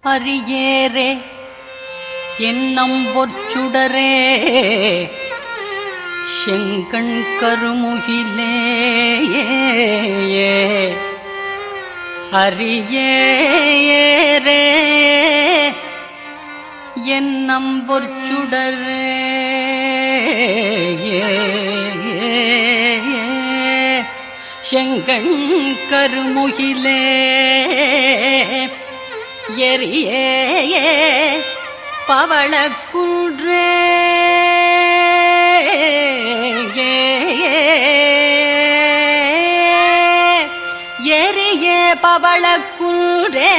அரியேரே என்னம் பொற்சுடரே செங்கண் கருமுகிலே அரியேரே என்னம் பொற்சுடரே செங்கண் கருமுகிலே எரியே பவளக்குன்றே எரிய பவளக்குன்றே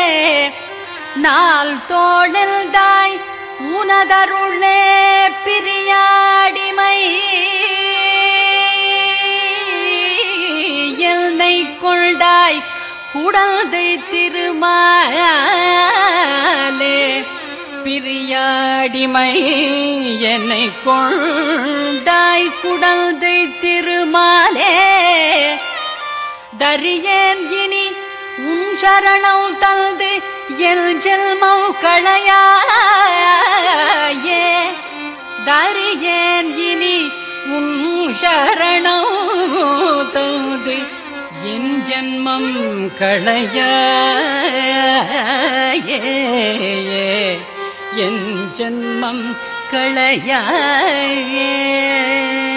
நாள் தோழல் தாய் உனதருளே பிரியாடிமை என்னை கொண்டாய் குடந்தை திருமாலே பிரியாடிமை என்னை கொண்டாய் குடந்தை திருமாலே தரியேன் இனி உன் சரணம் தந்து எல் ஜெல்மம் களையாயே தரியேன் இனி உன் சரணம் தந்து என் ஜென்மம் களையாயே என் ஜென்மம் களையாயே